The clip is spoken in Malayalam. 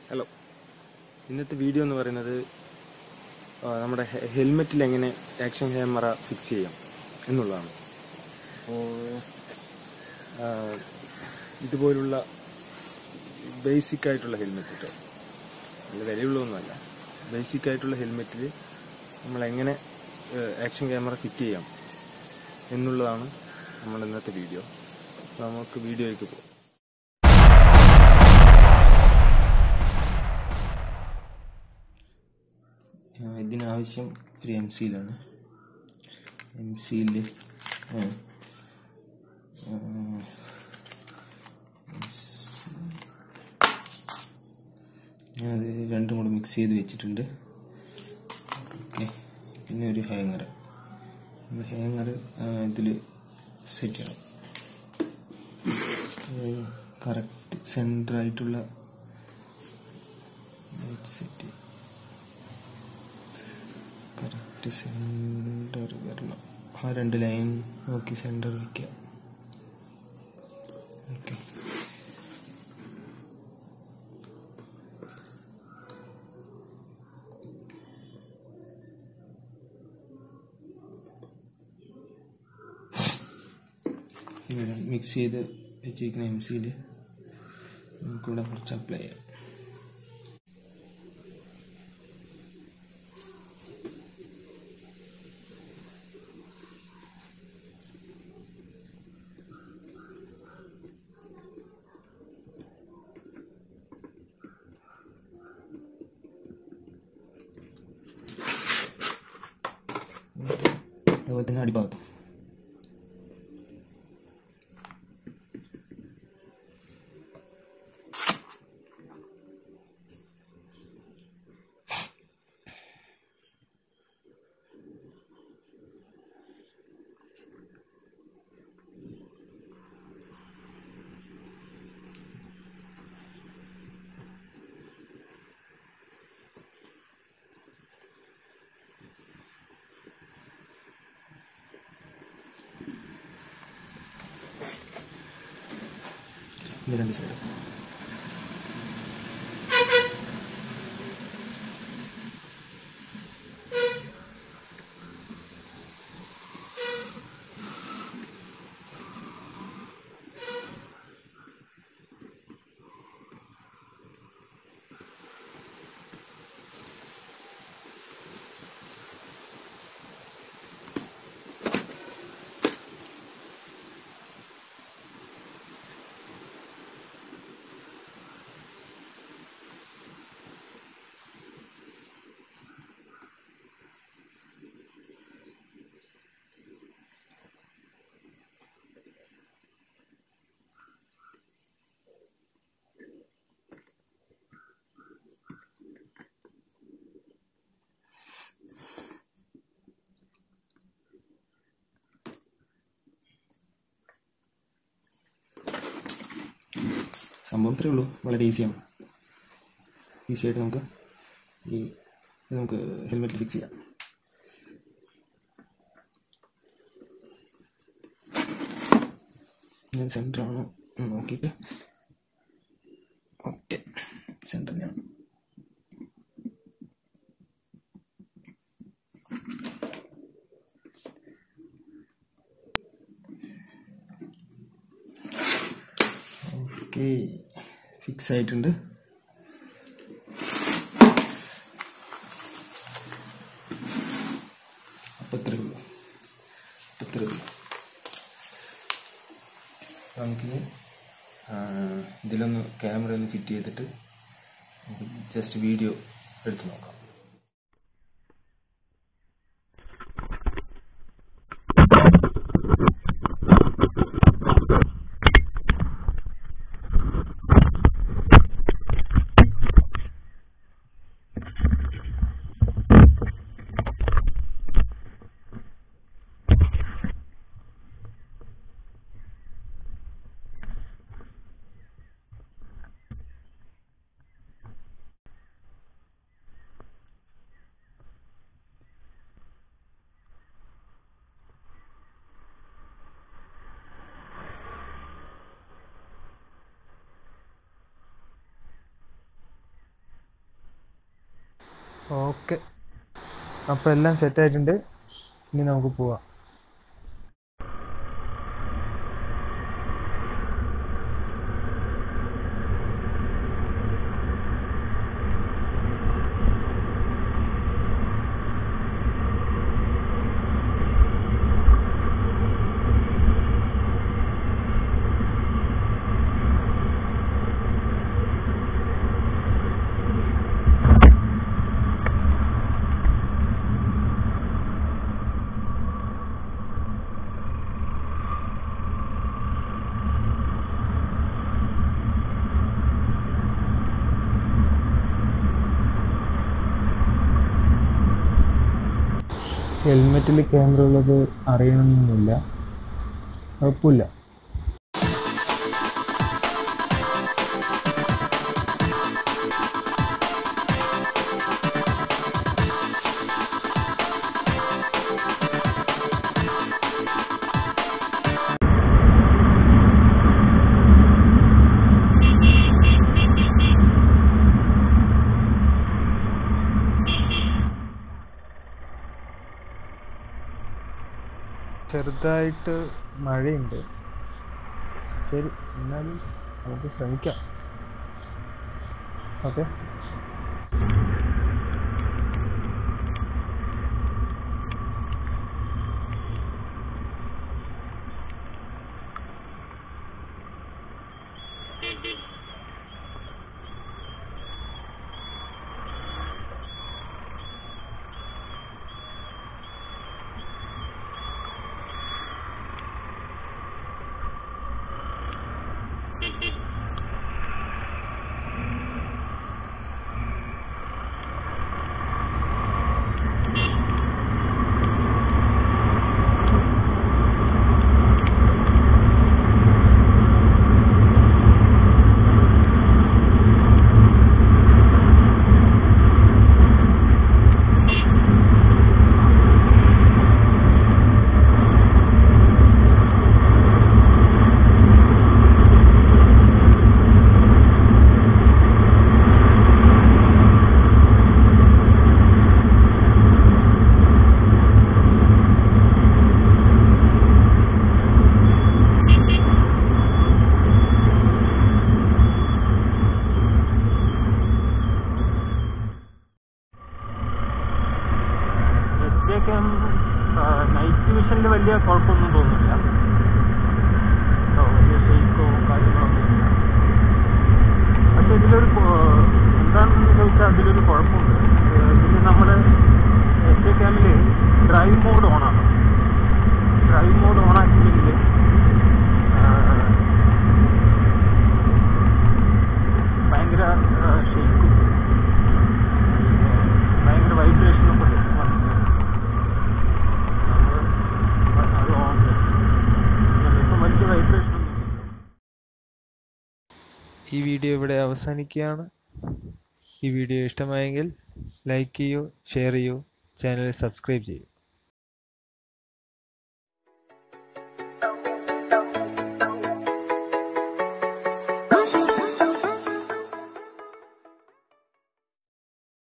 ഹലോ ഇന്നത്തെ വീഡിയോ എന്ന് പറയുന്നത് ആ, നമ്മുടെ ഹെ- ഹെൽമെറ്റിൽ എങ്ങനെ ആക്ഷൻ ക്യാമറ ഫിക്സ് ചെയ്യാം എന്നുള്ളതാണ് അപ്പോൾ ആ, ഇതുപോലുള്ള ബേസിക് ആയിട്ടുള്ള ഹെൽമെറ്റ് കേട്ടോ നല്ല വിലയുള്ളതൊന്നുമല്ല ബേസിക് ആയിട്ടുള്ള ഹെൽമെറ്റിൽ നമ്മൾ എങ്ങനെ ആക്ഷൻ ക്യാമറ ഫിറ്റ് ചെയ്യാം എന്നുള്ളതാണ് നമ്മുടെ ഇന്നത്തെ വീഡിയോ അപ്പോൾ നമുക്ക് വീഡിയോയ്ക്ക് പോകാം ആ, ഇതിനാവശ്യം ഒരു എം സിയിലാണ് എം സിയിൽ ഞാനത് രണ്ടും കൂടെ മിക്സ് ചെയ്ത് വെച്ചിട്ടുണ്ട് ഓക്കെ പിന്നെ ഒരു ഹാങ്ങർ ഹാങ്ങർ ഇതിൽ സെറ്റ് ചെയ്യണം കറക്റ്റ് സെൻറ്റർ ആയിട്ടുള്ള സെറ്റ് ചെയ്യും കറക്റ്റ് സെൻറ്റർ വരണം ആ രണ്ട് ലൈൻ നോക്കി സെൻറ്റർ വയ്ക്കുക ഓക്കെ ഇവിടെ മിക്സ് ചെയ്ത് വെച്ചിരിക്കുന്ന എം സിയിൽ നമുക്കിവിടെ കുറച്ച് അപ്ലൈ ചെയ്യാം അതുപോലെ തന്നെ അടിഭാഗത്തും ഇത് രണ്ട് സൈഡ് സംഭവം ഇത്രയേ ഉള്ളൂ വളരെ ഈസിയാണ് ഈസി ആയിട്ട് നമുക്ക് ഈ ഇത് നമുക്ക് ഹെൽമെറ്റിൽ ഫിക്സ് ചെയ്യാം ഞാൻ സെൻറ്റർ ആണോ എന്ന് നോക്കിയിട്ട് ഓക്കെ സെൻറ്റർ തന്നെയാണ് ഓക്കെ ഫിക്സ് ആയിട്ടുണ്ട് അപ്പം ഇത്രയേ ഉള്ളൂ അപ്പം ഇത്രയേ ഉള്ളൂ നമുക്കിനി ആ, ഇതിലൊന്ന് ക്യാമറ ഒന്ന് ഫിറ്റ് ചെയ്തിട്ട് ജസ്റ്റ് വീഡിയോ എടുത്ത് നോക്കാം ഓക്കെ അപ്പോൾ എല്ലാം സെറ്റായിട്ടുണ്ട് ഇനി നമുക്ക് പോവാം ഹെൽമെറ്റിൽ ക്യാമറ ഉള്ളത് അറിയണമെന്നൊന്നുമില്ല കുഴപ്പമില്ല ചെറുതായിട്ട് മഴയുണ്ട് ശരി എന്നാലും നമുക്ക് ശ്രമിക്കാം ഓക്കെ എസ് നൈറ്റ് വിഷനിൽ വലിയ കുഴപ്പമൊന്നും തോന്നുന്നില്ല കേട്ടോ, വലിയ ഷെയ്ക്കോ കാര്യങ്ങളൊന്നും ഇല്ല പക്ഷെ ഇതിലൊരു കൊ- എന്താണെന്ന് ചോദിച്ചാൽ അതിലൊരു കുഴപ്പമുണ്ട് ഏഹ് ഇതിൽ നമ്മൾ എസ് എ ക്യാമിൽ ഡ്രൈവ് മോഡ് ഓണാണ് ഡ്രൈവ് മോഡ് ഓണാക്കിയില്ലെങ്കിൽ ഭയങ്കര ഷെയ്ക്കും ഭയങ്കര വൈബ്രേഷനും ഒക്കെ വന്നിട്ട് നമ്മൾ അത് ഓൺ ഇപ്പം വലിയ വൈബ്രേഷൻ ഒന്നും ഈ വീഡിയോ ഇവിടെ അവസാനിക്കുകയാണ് ഈ വീഡിയോ ഇഷ്ടമായെങ്കിൽ ലൈക്ക് ചെയ്യൂ ഷെയർ ചെയ്യൂ ചാനൽ സബ്സ്ക്രൈബ് ചെയ്യൂ